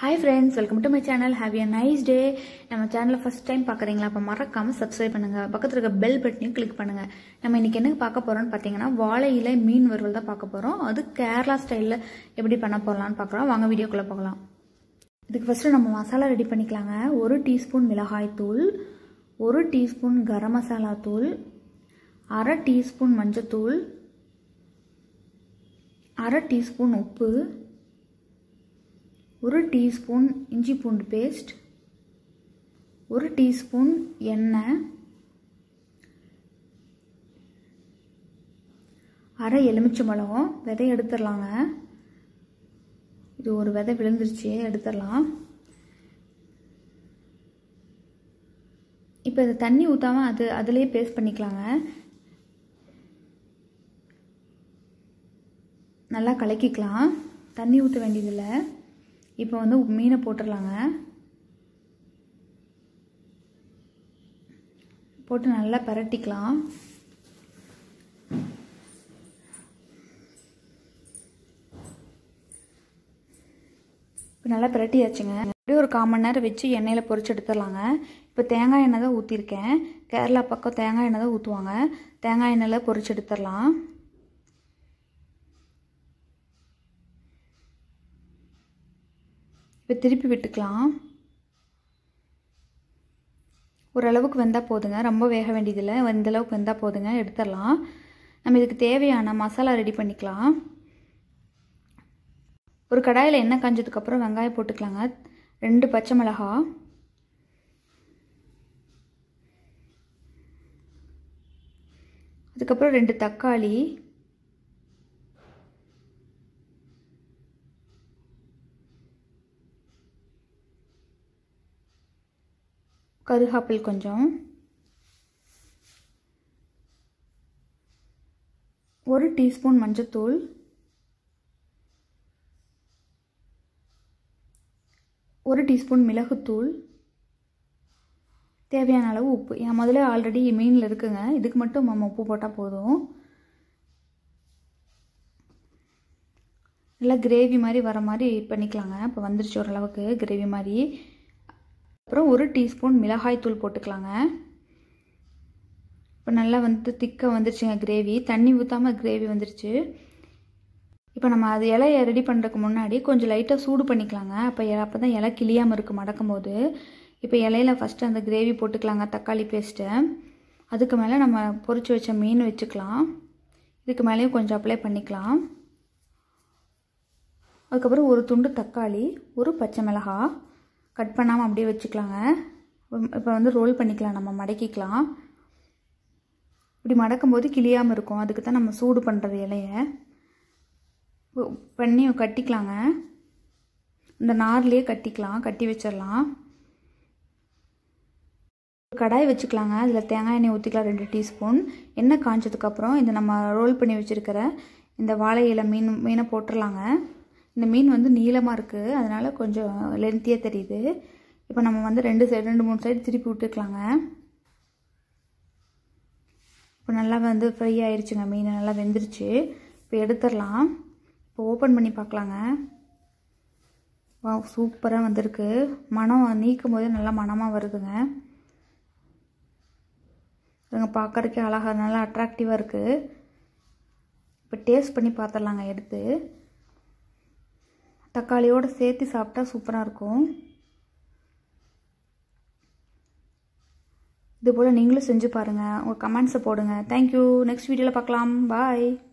hi friends welcome to my channel have a nice day நம்ம சேனலை first time பார்க்குறீங்களா அப்போ மறக்காமல் சப்ஸ்கிரைப் பண்ணுங்கள் பக்கத்தில் இருக்க பெல் பட்டனையும் கிளிக் பண்ணுங்கள் நம்ம இன்றைக்கி என்ன பார்க்க போகிறோம்னு பார்த்தீங்கன்னா வாழை இலை மீன் வறுவல் தான் பார்க்க போகிறோம் அது கேரளா ஸ்டைலில் எப்படி பண்ண போகலான்னு பார்க்குறோம் வாங்க வீடியோக்குள்ளே போகலாம் இதுக்கு ஃபஸ்ட்டு நம்ம மசாலா ரெடி பண்ணிக்கலாங்க ஒரு டீஸ்பூன் மிளகாய் தூள் ஒரு டீஸ்பூன் கரம் மசாலா தூள் அரை டீஸ்பூன் மஞ்சத்தூள் அரை டீஸ்பூன் உப்பு ஒரு டீஸ்பூன் இஞ்சி பூண்டு பேஸ்ட் ஒரு டீஸ்பூன் எண்ணெய் அரை எலுமிச்சை மிளகம் விதை எடுத்துடலாங்க இது ஒரு விதை விழுந்துருச்சு எடுத்துடலாம் இப்போ இது தண்ணி ஊற்றாமல் அது அதுலேயே பேஸ்ட் பண்ணிக்கலாங்க நல்லா கலக்கிக்கலாம் தண்ணி ஊற்ற வேண்டியதில்லை இப்போ வந்து மீனை போட்டுடலாங்க போட்டு நல்லா பரட்டிக்கலாம் இப்போ நல்லா பிரட்டியாச்சுங்க அப்படியே ஒரு கால் மணி நேரம் வச்சு எண்ணெயில் பொரிச்சு எடுத்துடலாங்க இப்போ தேங்காய் எண்ணெய் தான் ஊற்றிருக்கேன் கேரளா பக்கம் தேங்காய் எண்ணெய் தான் ஊற்றுவாங்க தேங்காய் எண்ணெயில் பொரிச்சு எடுத்துடலாம் இப்போ திருப்பி விட்டுக்கலாம் ஓரளவுக்கு வெந்தால் போதுங்க ரொம்ப வேக வேண்டியதில்லை வெந்தளவுக்கு வெந்தால் போதுங்க எடுத்துடலாம் நம்ம இதுக்கு தேவையான மசாலா ரெடி பண்ணிக்கலாம் ஒரு கடாயில் எண்ணெய் காஞ்சதுக்கப்புறம் வெங்காயம் போட்டுக்கலாங்க ரெண்டு பச்சை மிளகா அதுக்கப்புறம் ரெண்டு தக்காளி கருகாப்பில் கொஞ்சம் ஒரு டீஸ்பூன் மஞ்சத்தூள் ஒரு டீஸ்பூன் மிளகுத்தூள் தேவையான அளவு உப்பு என் முதல்ல ஆல்ரெடி மீனில் இருக்குங்க இதுக்கு மட்டும் நம்ம உப்பு போட்டால் போதும் நல்லா கிரேவி மாதிரி வர மாதிரி பண்ணிக்கலாங்க இப்போ வந்துருச்சு ஓரளவுக்கு கிரேவி மாதிரி அப்புறம் ஒரு டீஸ்பூன் மிளகாய் தூள் போட்டுக்கலாங்க இப்போ நல்லா வந்து திக்காக வந்துருச்சுங்க கிரேவி தண்ணி ஊற்றாமல் கிரேவி வந்துருச்சு இப்போ நம்ம அது இலையை ரெடி பண்ணுறதுக்கு முன்னாடி கொஞ்சம் லைட்டாக சூடு பண்ணிக்கலாங்க அப்போ அப்போ தான் இலை கிளியாமல் இருக்குது மடக்கும் போது இப்போ இலையில ஃபஸ்ட்டு அந்த கிரேவி போட்டுக்கலாங்க தக்காளி பேஸ்ட்டை அதுக்கு மேலே நம்ம பொரிச்சு வச்ச மீன் வச்சுக்கலாம் இதுக்கு மேலேயும் கொஞ்சம் அப்ளை பண்ணிக்கலாம் அதுக்கப்புறம் ஒரு துண்டு தக்காளி ஒரு பச்சை மிளகாய் கட் பண்ணாமல் அப்படியே வச்சுக்கலாங்க இப்போ வந்து ரோல் பண்ணிக்கலாம் நம்ம மடக்கிக்கலாம் இப்படி மடக்கும்போது கிளியாமல் இருக்கும் அதுக்கு தான் நம்ம சூடு பண்ணுறது இலையை பண்ணி கட்டிக்கலாங்க இந்த நார்லேயே கட்டிக்கலாம் கட்டி வச்சிடலாம் கடாய் வச்சுக்கலாங்க அதில் தேங்காய் எண்ணெய் ஊற்றிக்கலாம் ரெண்டு டீஸ்பூன் எண்ணெய் காஞ்சதுக்கப்புறம் இந்த நம்ம ரோல் பண்ணி வச்சுருக்கிற இந்த வாழை இலை மீன் மீனை போட்டுடலாங்க இந்த மீன் வந்து நீளமாக இருக்குது அதனால் கொஞ்சம் லென்த்தியாக தெரியுது இப்போ நம்ம வந்து ரெண்டு சைடு ரெண்டு மூணு சைடு திருப்பி விட்டுக்கலாங்க இப்போ நல்லா வந்து ஃப்ரை ஆயிடுச்சுங்க மீன் நல்லா வெந்துருச்சு இப்போ எடுத்துடலாம் இப்போ ஓப்பன் பண்ணி பார்க்கலாங்க வா சூப்பராக வந்திருக்கு மனம் நீக்கும் போதே நல்லா மனமாக வருதுங்க இதுங்க பார்க்குறதுக்கே அழகாக நல்லா அட்ராக்டிவாக இருக்குது இப்போ டேஸ்ட் பண்ணி பார்த்துடலாங்க எடுத்து தக்காளியோடு சேர்த்து சாப்பிட்டா சூப்பராக இருக்கும் இது போல் நீங்களும் செஞ்சு பாருங்கள் உங்கள் கமெண்ட்ஸை போடுங்க தேங்க்யூ நெக்ஸ்ட் வீடியோவில் பார்க்கலாம் பாய்